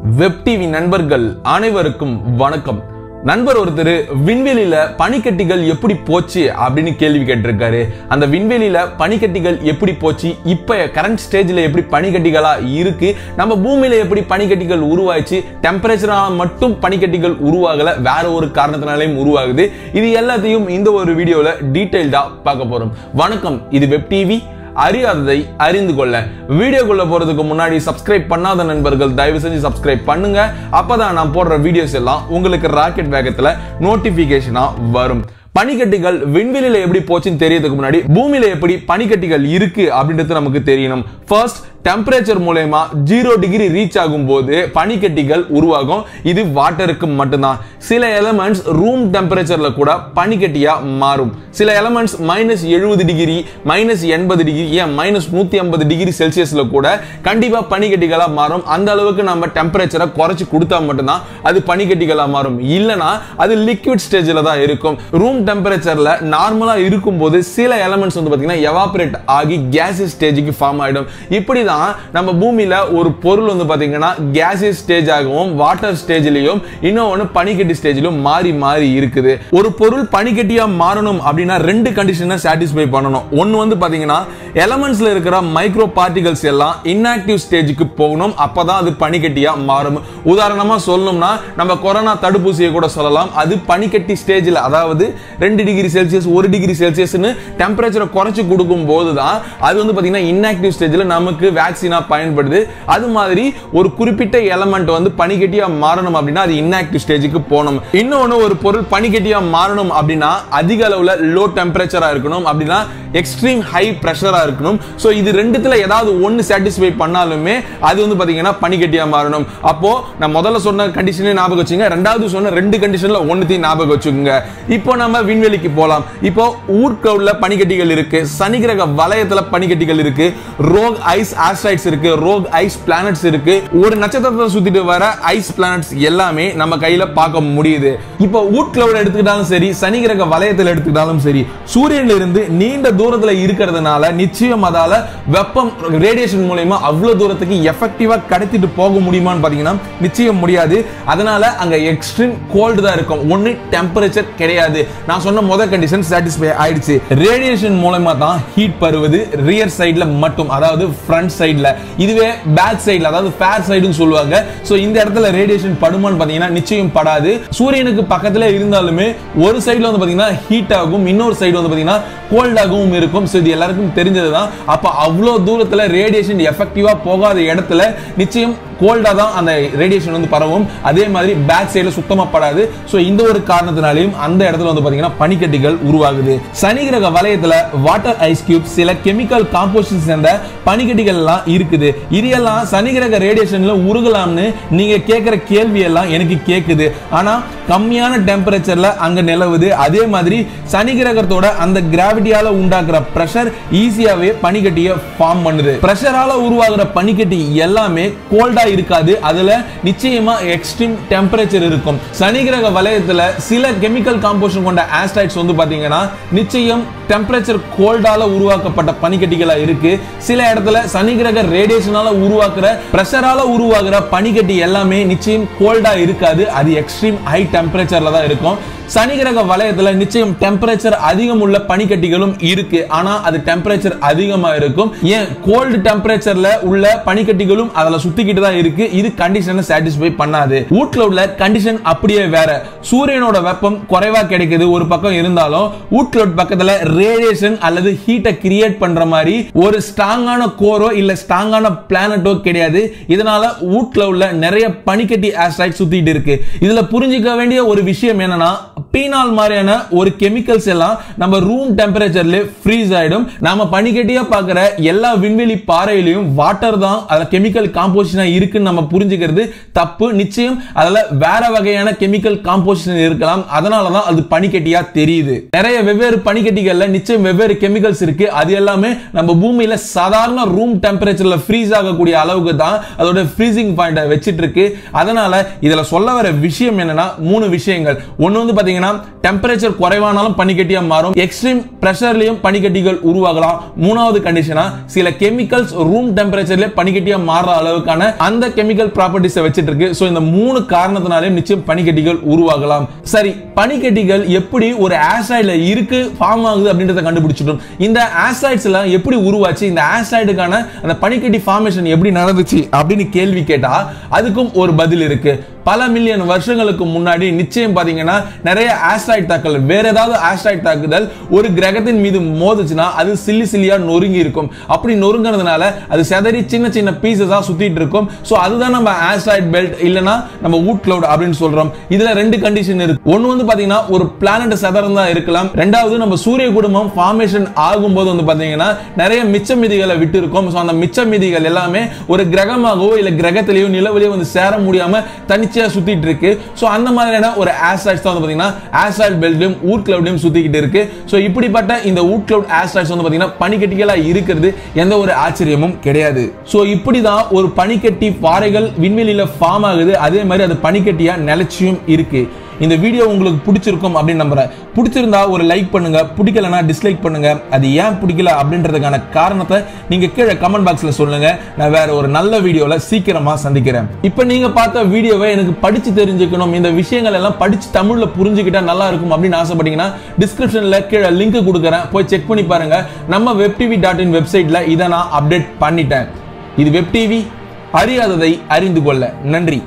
web TV நண்பர்கள் அனைவருக்கும் வணக்கம் நண்பர் ஒருத்தர் விண்வெளியில பனிக்கட்டிகள் எப்படி போச்சு அப்படின்னு கேள்வி கேட்டிருக்காரு அந்த விண்வெளியில பனிக்கட்டிகள் எப்படி போச்சு இப்ப கரண்ட் ஸ்டேஜ்ல எப்படி பனிக்கட்டிகளா இருக்கு நம்ம பூமியில எப்படி பனிக்கட்டிகள் உருவாச்சு டெம்பரேச்சரால மட்டும் பனிக்கட்டிகள் உருவாகல வேற ஒரு காரணத்தினாலையும் உருவாகுது இது எல்லாத்தையும் இந்த ஒரு வீடியோல டீடைல்டா பார்க்க போறோம் வணக்கம் இது வெப் டிவி அறியாததை அறிந்து கொள்ள வீடியோக்குள்ள போறதுக்கு முன்னாடி சப்ஸ்கிரைப் பண்ணாத நண்பர்கள் தயவு செஞ்சு சப்ஸ்கிரைப் பண்ணுங்க அப்பதான் நான் போடுற வீடியோஸ் எல்லாம் உங்களுக்கு ராக்கெட் வேகத்துல நோட்டிபிகேஷனா வரும் பனிக்கட்டிகள் விண்வெளியில எப்படி போச்சுன்னு தெரியறதுக்கு முன்னாடி பூமியில எப்படி பனிக்கட்டிகள் இருக்கு அப்படின்றது நமக்கு தெரியணும் ஃபர்ஸ்ட் டெம்பரேச்சர் மூலயமா ஜீரோ டிகிரி ரீச் ஆகும் போது பனிக்கட்டிகள் உருவாகும் இது வாட்டருக்கு மட்டும்தான் சில எலமெண்ட்ஸ் ரூம் டெம்பரேச்சர்ல கூட பனிக்கட்டியா மாறும் சில எலமெண்ட்ஸ் மைனஸ் எழுபது டிகிரி மைனஸ் எண்பது டிகிரி ஏன் மைனஸ் நூத்தி ஐம்பது டிகிரி செல்சியஸ்ல கூட கண்டிப்பா பனிக்கட்டிகளா மாறும் அந்த அளவுக்கு நம்ம டெம்பரேச்சரை குறைச்சு கொடுத்தா மட்டும்தான் அது பனிக்கட்டிகளா மாறும் இல்லனா அது லிக்விட் ஸ்டேஜ்ல தான் இருக்கும் ரூம் டெம்பரேச்சர்ல நார்மலா இருக்கும்போது சில எலமெண்ட்ஸ் வந்து பாத்தீங்கன்னா எவாபரேட் ஆகி கேசியஸ் ஸ்டேஜுக்கு ஃபார்ம் ஆயிடும் இப்படிதான் நம்ம பூமியில ஒரு பொருள் வந்து பாத்தீங்கன்னா கேசியஸ் ஸ்டேஜ் ஆகவும் வாட்டர் ஸ்டேஜ்லயும் இன்னொன்னு பனிக்கட்டி ஸ்டேஜ்லயும் மாறி மாறி இருக்குது ஒரு பொருள் பனிக்கட்டியா மாறணும் அப்படின்னா ரெண்டு கண்டிஷனை சாட்டிஸ்ஃபை பண்ணணும் ஒன்னு வந்து பாத்தீங்கன்னா எலமெண்ட்ஸ்ல இருக்கிற மைக்ரோ பார்ட்டிகல்ஸ் எல்லாம் இன்ஆக்டிவ் ஸ்டேஜுக்கு போகணும் அப்பதான் அது பனிக்கட்டியா மாறும் உதாரணமா சொல்லணும்னா நம்ம கொரோனா தடுப்பூசியை கூட சொல்லலாம் அது பனிக்கட்டி ஸ்டேஜ்ல அதாவது ரெண்டு டிகிரி செல்சியஸ் ஒரு டிகிரி செல்சியஸ்னு டெம்பரேச்சரை குறைச்சு கொடுக்கும் போது தான் அது வந்து பாத்தீங்கன்னா இன்ஆக்டிவ் ஸ்டேஜ்ல நமக்கு வேக்சினா பயன்படுது அது மாதிரி ஒரு குறிப்பிட்ட எலமெண்ட் வந்து பனிக்கட்டியா மாறணும் அப்படின்னா அது இன்ஆக்டிவ் ஸ்டேஜுக்கு போகணும் இன்னொன்னு ஒரு பொருள் பனிக்கட்டியா மாறணும் அப்படின்னா அதிக அளவுல லோ டெம்பரேச்சரா இருக்கணும் அப்படின்னா எக்ஸ்ட்ரீம் ஹை பிரஷரா இருக்கணும் சோ இது ரெண்டுத்துல ஏதாவது ஒன்னு சாட்டிஸ்ஃபை பண்ணாலுமே அது வந்து பாத்தீங்கன்னா பனிக்கட்டியா மாறணும் அப்போ நான் முதல்ல சொன்ன கண்டிஷனே ஞாபகம் வச்சுங்க ரெண்டாவது சொன்ன ரெண்டு கண்டிஷன்ல ஒன்னுத்தையும் ஞாபகம் வச்சுக்கோங்க இப்போ நம்ம விண்வெளிக்கு போலாம் இப்போ ஊர்கவுல பனிக்கட்டிகள் இருக்கு சனி கிரக வலயத்துல பனிக்கட்டிகள் இருக்கு ரோக் ஐஸ் ஆஸ்ட்ராய்ட்ஸ் இருக்கு ரோக் ஐஸ் பிளானட்ஸ் இருக்கு ஒரு நட்சத்திரத்தை சுத்திட்டு வர ஐஸ் பிளானட்ஸ் எல்லாமே நம்ம கையில பார்க்க முடியுது இப்போ ஊட் கிளவுட் எடுத்துக்கிட்டாலும் சரி சனி கிரக வலயத்தில் எடுத்துக்கிட்டாலும் சரி சூரியன்ல இருந்து நீண்ட தூரத்துல இருக்கிறதுனால நிச்சயம் அதால வெப்பம் ரேடியேஷன் மூலயமா அவ்வளவு தூரத்துக்கு எஃபெக்டிவா கடத்திட்டு போக முடியுமான்னு பாத்தீங்கன்னா நிச்சயம் முடியாது அதனால அங்க எக்ஸ்ட்ரீம் கோல்டு தான் இருக்கும் ஒன்னு டெம்பரேச்சர் கிடையாது நான் சொன்ன முதல் கண்டிஷன் சாட்டிஸ்ஃபை ஆயிடுச்சு ரேடியேஷன் மூலமா தான் ஹீட் பருவது ரியர் சைடுல மட்டும் அதாவது ஃப்ரண்ட் சைடுல இதுவே பேக் சைடுல அதாவது ஃபேர் சைடுன்னு சொல்லுவாங்க சோ இந்த இடத்துல ரேடியேஷன் படுமான்னு பாத்தீங்கன்னா நிச்சயம் படாது சூரியனுக்கு பக்கத்துல இருந்தாலுமே ஒரு சைடுல வந்து பாத்தீங்கன்னா ஹீட் ஆகும் இன்னொரு சைடு வந்து பாத்தீங்கன்னா கோல்டாகவும் இருக்கும் ஸோ இது எல்லாருக்கும் தெரிஞ்சது தான் அப்போ அவ்வளோ தூரத்தில் ரேடியேஷன் எஃபெக்டிவாக போகாத இடத்துல நிச்சயம் கோல்டா தான் அந்த ரேடியேஷன் வந்து பரவும் அதே மாதிரி பேக் சைடில் சுத்தமாக படாது ஸோ இந்த ஒரு காரணத்தினாலையும் அந்த இடத்துல வந்து பார்த்தீங்கன்னா பனிக்கட்டிகள் உருவாகுது சனி கிரக வலயத்தில் வாட்டர் ஐஸ் கியூப் சில கெமிக்கல் காம்போசிஷன் சேர்ந்த பனிக்கட்டிகள் எல்லாம் இருக்குது இது எல்லாம் சனி கிரக ரேடியேஷன்ல உருகலாம்னு நீங்க கேட்கிற கேள்வி எல்லாம் எனக்கு கேக்குது ஆனா கம்மியான டெம்பரேச்சர்ல அங்க நிலவுது அதே மாதிரி சனி கிரகத்தோட அந்த கிராவிட்டியால உண்டாக்குற பிரஷர் ஈஸியாவே பனிக்கட்டியை ஃபார்ம் பண்ணுது பிரஷரால உருவாகிற பனிக்கட்டி எல்லாமே கோல்டா இருக்காது அதுல நிச்சயமா எக்ஸ்ட்ரீம் டெம்பரேச்சர் இருக்கும் சனி கிரக வலயத்துல சில கெமிக்கல் காம்போசிஷன் கொண்ட ஆஸ்ட்ராய்ட்ஸ் வந்து பாத்தீங்கன்னா நிச்சயம் டெம்பரேச்சர் கோல்டால உருவாக்கப்பட்ட பனிக்கட்டிகளா இருக்கு சில இடத்துல சனி கிரக ரேடியேஷனால உருவாக்குற பிரஷரால உருவாக்குற பனிக்கட்டி எல்லாமே நிச்சயம் கோல்டா இருக்காது அது எக்ஸ்ட்ரீம் ஹை டெம்பரேச்சர்ல தான் இருக்கும் சனி கிரக வலயத்துல நிச்சயம் டெம்பரேச்சர் அதிகம் உள்ள பனிக்கட்டிகளும் இருக்கு ஆனா அது டெம்பரேச்சர் அதிகமா இருக்கும் ஏன் கோல்டு டெம்பரேச்சர்ல உள்ள பனிக்கட்டிகளும் அதுல சுத்திக்கிட்டு தான் இருக்கு இது கண்டிஷனை சாட்டிஸ்ஃபை பண்ணாது ஊட்ல உள்ள கண்டிஷன் அப்படியே வேற சூரியனோட வெப்பம் குறைவா கிடைக்குது ஒரு பக்கம் இருந்தாலும் ஊட்லோட் பக்கத்துல ரேடியேஷன் அல்லது ஹீட்டை கிரியேட் பண்ற மாதிரி ஒரு ஸ்ட்ராங்கான கோரோ இல்ல ஸ்ட்ராங்கான பிளானட்டோ கிடையாது இதனால ஊட்ல உள்ள நிறைய பனிக்கட்டி ஆஸ்ட்ராய்ட் சுத்திட்டு இருக்கு இதுல புரிஞ்சுக்க வேண்டிய ஒரு விஷயம் என்னன்னா பீனால் மாதிரியான ஒரு கெமிக்கல்ஸ் எல்லாம் நம்ம ரூம் டெம்பரேச்சர்ல ஃப்ரீஸ் ஆயிடும் நாம பனிக்கட்டியா பாக்குற எல்லா விண்வெளி பாறையிலையும் வாட்டர் தான் அதுல கெமிக்கல் காம்போசிஷனா இருக்குன்னு நம்ம புரிஞ்சுக்கிறது தப்பு நிச்சயம் அதுல வேற வகையான கெமிக்கல் காம்போசிஷன் இருக்கலாம் அதனாலதான் அது பனிக்கட்டியா தெரியுது நிறைய வெவ்வேறு பனிக்கட்டிகள்ல நிச்சயம் வெவ்வேறு கெமிக்கல்ஸ் இருக்கு அது எல்லாமே நம்ம பூமியில சாதாரண ரூம் டெம்பரேச்சர்ல ஃப்ரீஸ் ஆகக்கூடிய அளவுக்கு தான் அதோட ஃப்ரீசிங் பாயிண்ட வச்சிட்டு இருக்கு அதனால இதுல சொல்ல வர விஷயம் என்னன்னா மூணு விஷயங்கள் ஒன்னு வந்து பாத்தீங்கன்னா டெம்பரேச்சர் குறைவானாலும் பனிக்கட்டியா மாறும் எக்ஸ்ட்ரீம் பிரஷர்லயும் பனிக்கட்டிகள் உருவாகலாம் மூணாவது கண்டிஷனா சில கெமிக்கல்ஸ் ரூம் டெம்பரேச்சர்ல பனிக்கட்டியா மாறுற அளவுக்கான அந்த அந்த கெமிக்கல் ப்ராப்பர்ட்டிஸை வச்சிட்டு இருக்கு ஸோ இந்த மூணு காரணத்தினாலே நிச்சயம் பனிக்கட்டிகள் உருவாகலாம் சரி பனிக்கட்டிகள் எப்படி ஒரு ஆசைட்ல இருக்கு ஃபார்ம் ஆகுது அப்படின்றத கண்டுபிடிச்சிட்டோம் இந்த ஆசைட்ஸ் எல்லாம் எப்படி உருவாச்சு இந்த ஆசைடுக்கான அந்த பனிக்கட்டி ஃபார்மேஷன் எப்படி நடந்துச்சு அப்படின்னு கேள்வி கேட்டா அதுக்கும் ஒரு பதில் இருக்கு பல மில்லியன் வருஷங்களுக்கு முன்னாடி நிச்சயம் பாத்தீங்கன்னா நிறைய ஆஸ்ட்ராய்ட் தாக்கல் வேற ஏதாவது ஆஸ்ட்ராய்ட் தாக்குதல் ஒரு கிரகத்தின் மீது மோதுச்சுன்னா அது சில்லி சில்லியா நொறுங்கி இருக்கும் அப்படி நொறுங்கிறதுனால அது செதறி சின்ன சின்ன பீசஸா சுத்திட்டு இருக்கும் ஸோ அதுதான் நம்ம ஆஸ்ட்ராய்ட் பெல்ட் இல்லைன்னா நம்ம வூட் கிளவுட் அப்படின்னு சொல்றோம் இதுல ரெண்டு கண்டிஷன் இருக்கு ஒன்னு வந்து பாத்தீங்கன்னா ஒரு பிளானட் செதறந்தா இருக்கலாம் ரெண்டாவது நம்ம சூரிய குடும்பம் ஃபார்மேஷன் ஆகும்போது வந்து பாத்தீங்கன்னா நிறைய மிச்ச மீதிகளை விட்டு இருக்கும் ஸோ அந்த மிச்ச மீதிகள் எல்லாமே ஒரு கிரகமாகவோ இல்ல கிரகத்திலேயோ நிலவிலேயோ வந்து சேர முடியாம தனிச்சையா சுத்திட்டு இருக்கு ஸோ அந்த மாதிரியான ஒரு ஆஸ்ட்ராய்ட்ஸ் தான் வந்து பாத்தீங்கன்னா ஆஸ்ட்ராய்ட் பெல்ட்லயும் ஊட் கிளவுட்லயும் சுத்திக்கிட்டு இருக்கு ஸோ இப்படிப்பட்ட இந்த ஊட் கிளவுட் ஆஸ்ட்ராய்ட்ஸ் வந்து பாத்தீங்கன்னா பனிக்கட்டிகளா இருக்கிறது எந்த ஒரு ஆச்சரியமும் கிடையாது ஸோ இப்படிதான் ஒரு பனிக்கட்டி பாறைகள் விண்வெளியில ஃபார்ம் ஆகுது அதே மாதிரி அது பனிக்கட்டியா நிலைச்சியும் இருக்கு இந்த வீடியோ உங்களுக்கு பிடிச்சிருக்கும் அப்படின்னு நம்புறேன் பிடிச்சிருந்தா ஒரு லைக் பண்ணுங்க பிடிக்கலனா டிஸ்லைக் பண்ணுங்க அது ஏன் பிடிக்கல அப்படின்றதுக்கான காரணத்தை நீங்க கீழே கமெண்ட் பாக்ஸ்ல சொல்லுங்க நான் வேற ஒரு நல்ல வீடியோல சீக்கிரமா சந்திக்கிறேன் இப்போ நீங்க பார்த்த வீடியோவை எனக்கு படிச்சு தெரிஞ்சுக்கணும் இந்த விஷயங்கள் எல்லாம் படிச்சு தமிழ்ல புரிஞ்சுக்கிட்டா நல்லா இருக்கும் அப்படின்னு ஆசைப்பட்டீங்கன்னா டிஸ்கிரிப்ஷன்ல கீழே லிங்க் கொடுக்குறேன் போய் செக் பண்ணி பாருங்க நம்ம வெப் டிவி டாட் இன் வெப்சைட்ல இதை நான் அப்டேட் பண்ணிட்டேன் இது வெப் டிவி அறியாததை அறிந்து கொள்ள நன்றி